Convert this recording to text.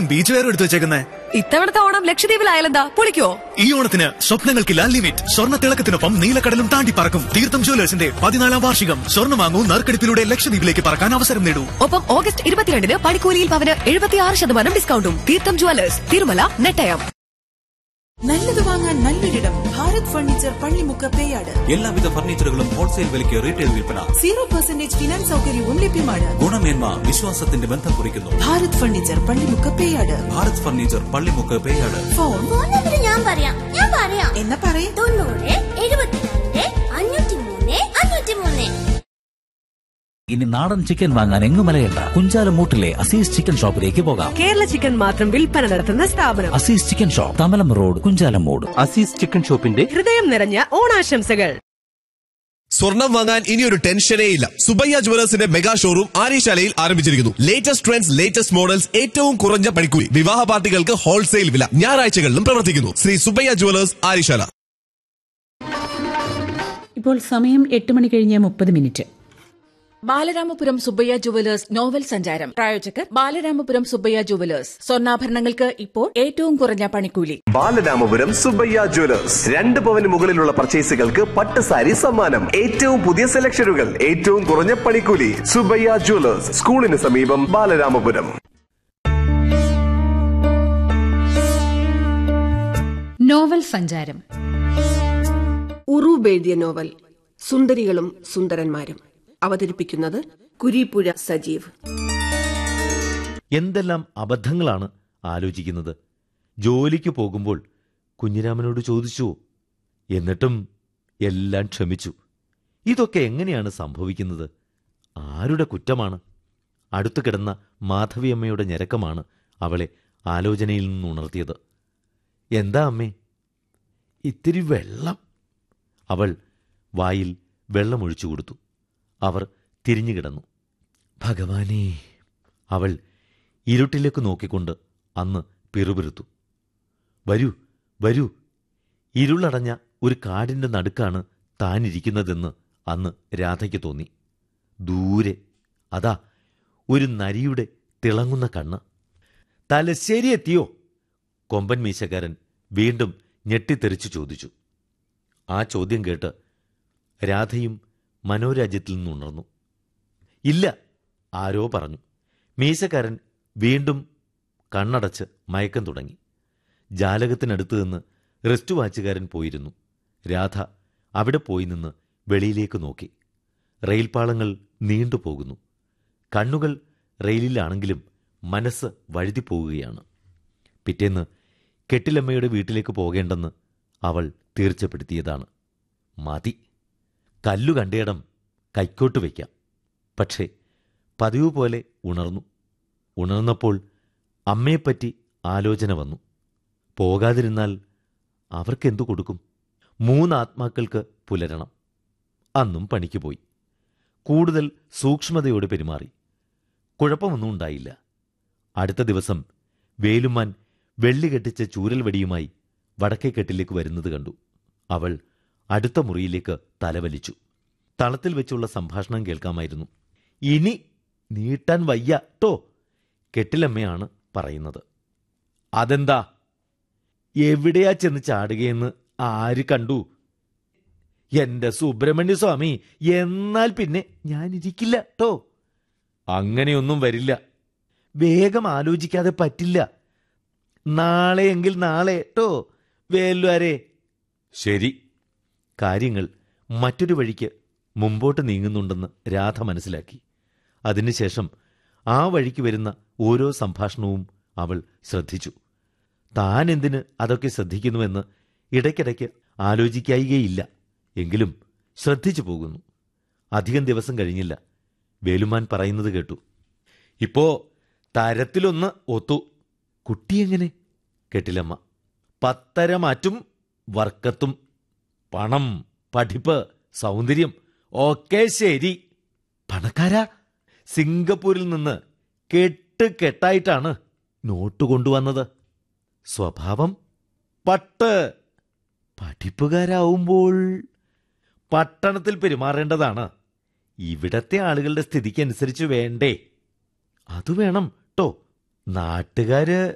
beach വെയറും എടുത്തു വെച്ചേക്കുന്നേ ഇത്തവണത്തെ ഓണം ലക്ഷദ്വീപിലായാലെന്താ പൊളിക്കോ ഈ ഓണത്തിന് സ്വപ്നങ്ങൾക്കില്ല ലിമിറ്റ് സ്വർണ്ണ തിളക്കത്തിനൊപ്പം നീലക്കടലും താണ്ടി പറക്കും തീർത്ഥം ജ്വല്ലേഴ്സിന്റെ പതിനാലാം വാർഷികം സ്വർണ്ണം വാങ്ങൂ നറുക്കെടുപ്പിലൂടെ ലക്ഷദ്വീപിലേക്ക് പറക്കാൻ അവസരം നേടൂ ഒപ്പം ഓഗസ്റ്റ് ഇരുപത്തിരണ്ടിന് പണിക്കൂലിയിൽ പവന് എഴുപത്തിയാറ് ശതമാനം ഡിസ്കൗണ്ടും തീർത്ഥം ജുവലേഴ്സ് തിരുമല നെട്ടയം നല്ലത് വാങ്ങാൻ നല്ലൊരിടം ഭാരത് ഫർണിച്ചർ പള്ളിമുക്ക് പേയാട് എല്ലാവിധ ഫർണിച്ചറുകളും ഹോൾസെയിൽ വിലയ്ക്ക് റീറ്റെയിൽ വിൽപ്പന സീറോ പെർസെന്റേജ് ഫിനാൻസ് സൗകര്യവും ലഭ്യമാണ് ഗുണമേന്മ വിശ്വാസത്തിന്റെ ബന്ധം കുറിക്കുന്നു Bharat furniture Pallimukku Peyad Bharat furniture Pallimukku Peyad phone phone number ഞാൻ പറയാം ഞാൻ പറയാം എന്നാ പറയേ തൊണ്ണൂറ് എഴുപത്തിരണ്ട് അഞ്ഞൂറ്റി മൂന്ന് അഞ്ഞൂറ്റി മൂന്ന് ഇനി നാടൻ ചിക്കൻ വാങ്ങാൻ എങ്ങും മലയണ്ട കുഞ്ചാലമൂട്ടിലെ അസീസ് ചിക്കൻ ഷോപ്പിലേക്ക് പോകാം കേരള ചിക്കൻ മാത്രം വിൽപ്പന നടത്തുന്ന സ്ഥാപനം Azeez chicken shop Thamalam road Kunchalummoodu Azeez chicken ഷോപ്പിന്റെ ഹൃദയം നിറഞ്ഞ ഓണാശംസകൾ സ്വർണം വാങ്ങാൻ ഇനി ഒരു ടെൻഷനേ ഇല്ല സുബയ്യ ജുവലേഴ്സിന്റെ മെഗാ ഷോറൂം ആര്യശാലയിൽ ആരംഭിച്ചിരിക്കുന്നു ലേറ്റസ്റ്റ് ട്രെൻഡ്സ് ലേറ്റസ്റ്റ് മോഡൽസ് ഏറ്റവും കുറഞ്ഞ പണിക്കൂലി വിവാഹ പാർട്ടികൾക്ക് ഹോൾസെയിൽ വില ഞായറാഴ്ചകളിലും പ്രവർത്തിക്കുന്നു ശ്രീ സുബയ്യ ജുവലേഴ്സ് ആര്യശാല ഇപ്പോൾ സമയം എട്ട് മണി കഴിഞ്ഞ് മുപ്പത് minute Balaramapuram Subbaiah jewellers novel സഞ്ചാരം പ്രായോജകർ ബാലരാമപുരം സുബ്ബയ്യ ജുവലേഴ്സ് സ്വർണ്ണാഭരണങ്ങൾക്ക് ഇപ്പോൾ ഏറ്റവും കുറഞ്ഞ പണിക്കൂലി ബാലരാമപുരം സുബയ്യ ജ്വല്ലേഴ്സ് രണ്ട് പവന് മുകളിലുള്ള പർച്ചേസുകൾക്ക് പട്ട് സാരി സമ്മാനം ഏറ്റവും പുതിയ സെലക്ഷനുകൾ ഏറ്റവും കുറഞ്ഞ പണിക്കൂലി സുബയ്യ ജ്വല്ലേഴ്സ് സ്കൂളിന് സമീപം ബാലരാമപുരം നോവൽ സഞ്ചാരം ഉറൂബ് എഴുതിയ നോവൽ സുന്ദരികളും സുന്ദരന്മാരും അവതരിപ്പിക്കുന്നത് കുരീപ്പുഴ സജീവ് എന്തെല്ലാം അബദ്ധങ്ങളാണ് ആലോചിക്കുന്നത് ജോലിക്ക് പോകുമ്പോൾ കുഞ്ഞിരാമനോട് ചോദിച്ചുവോ എന്നിട്ടും എല്ലാം ക്ഷമിച്ചു ഇതൊക്കെ എങ്ങനെയാണ് സംഭവിക്കുന്നത് ആരുടെ കുറ്റമാണ് അടുത്തു കിടന്ന മാധവിയമ്മയുടെ ഞരക്കമാണ് അവളെ ആലോചനയിൽ നിന്ന് ഉണർത്തിയത് എന്താ അമ്മേ ഇത്തിരി വെള്ളം അവൾ വായിൽ വെള്ളമൊഴിച്ചു കൊടുത്തു അവർ തിരിഞ്ഞു കിടന്നു ഭഗവാനേ അവൾ ഇരുട്ടിലേക്ക് നോക്കിക്കൊണ്ട് അന്ന് പിറുപിറുത്തു വരൂ വരൂ ഇരുളടഞ്ഞ ഒരു കാടിന്റെ നടുക്കാണ് താനിരിക്കുന്നതെന്ന് അന്ന് രാധയ്ക്ക് തോന്നി ദൂരെ അതാ ഒരു നരിയുടെ തിളങ്ങുന്ന കണ്ണ് തലശ്ശേരി എത്തിയോ കൊമ്പൻ മീശക്കാരൻ വീണ്ടും ഞെട്ടിത്തെറിച്ചു ചോദിച്ചു ആ ചോദ്യം കേട്ട് രാധയും മനോരാജ്യത്തിൽ നിന്നുണർന്നു ഇല്ല ആരോ പറഞ്ഞു മീശക്കാരൻ വീണ്ടും കണ്ണടച്ച് മയക്കം തുടങ്ങി ജാലകത്തിനടുത്ത് നിന്ന് റെസ്റ്റ് വാച്ചുകാരൻ പോയിരുന്നു രാധ അവിടെ പോയി നിന്ന് വെളിയിലേക്ക് നോക്കി റെയിൽപാളങ്ങൾ നീണ്ടുപോകുന്നു കണ്ണുകൾ റെയിലിലാണെങ്കിലും മനസ്സ് വഴുതിപ്പോവുകയാണ് പിറ്റേന്ന് കെട്ടിലമ്മയുടെ വീട്ടിലേക്ക് പോകേണ്ടെന്ന് അവൾ തീർച്ചപ്പെടുത്തിയതാണ് മതി കല്ലു കണ്ടയിടം കൈക്കോട്ട് വയ്ക്കാം പക്ഷേ പതിവ് പോലെ ഉണർന്നു ഉണർന്നപ്പോൾ അമ്മയെപ്പറ്റി ആലോചന വന്നു പോകാതിരുന്നാൽ അവർക്കെന്തു കൊടുക്കും മൂന്നാത്മാക്കൾക്ക് പുലരണം അന്നും പണിക്ക് പോയി കൂടുതൽ സൂക്ഷ്മതയോടെ പെരുമാറി കുഴപ്പമൊന്നും ഉണ്ടായില്ല അടുത്ത ദിവസം വേലുമാൻ വെള്ളി കെട്ടിച്ച ചൂരൽ വടിയുമായി വടക്കേക്കെട്ടിലേക്ക് വരുന്നത് കണ്ടു അവൾ അടുത്ത മുറിയിലേക്ക് തലവലിച്ചു തളത്തിൽ വെച്ചുള്ള സംഭാഷണം കേൾക്കാമായിരുന്നു ഇനി നീട്ടാൻ വയ്യ ട്ടോ കെട്ടിലമ്മയാണ് പറയുന്നത് അതെന്താ എവിടെയാ ചെന്ന് ചാടുകയെന്ന് ആര് കണ്ടു എന്റെ സുബ്രഹ്മണ്യ സ്വാമി എന്നാൽ പിന്നെ ഞാനിരിക്കില്ല ട്ടോ അങ്ങനെയൊന്നും വരില്ല വേഗം ആലോചിക്കാതെ പറ്റില്ല നാളെയെങ്കിൽ നാളെ ട്ടോ വേലുവാരെ ശരി കാര്യങ്ങൾ മറ്റൊരു വഴിക്ക് മുമ്പോട്ട് നീങ്ങുന്നുണ്ടെന്ന് രാധ മനസ്സിലാക്കി അതിനുശേഷം ആ വഴിക്ക് വരുന്ന ഓരോ സംഭാഷണവും അവൾ ശ്രദ്ധിച്ചു താൻ എന്തിന് അതൊക്കെ ശ്രദ്ധിക്കുന്നുവെന്ന് ഇടയ്ക്കിടയ്ക്ക് ആലോചിക്കായികയില്ല എങ്കിലും ശ്രദ്ധിച്ചു പോകുന്നു അധികം ദിവസം കഴിഞ്ഞില്ല വേലുമാൻ പറയുന്നത് കേട്ടു ഇപ്പോ തരത്തിലൊന്ന് ഒത്തു കുട്ടിയെങ്ങനെ കേട്ടില്ലമ്മ പത്തര മാറ്റും വർക്കത്തും പണം പഠിപ്പ് സൗന്ദര്യം ഒക്കെ ശരി പണക്കാരാ സിംഗപ്പൂരിൽ നിന്ന് കെട്ട് കെട്ടായിട്ടാണ് നോട്ട് കൊണ്ടുവന്നത് സ്വഭാവം പട്ട് പഠിപ്പുകാരാവുമ്പോൾ പട്ടണത്തിൽ പെരുമാറേണ്ടതാണ് ഇവിടത്തെ ആളുകളുടെ സ്ഥിതിക്കനുസരിച്ച് വേണ്ടേ അത് വേണം ട്ടോ നാട്ടുകാര്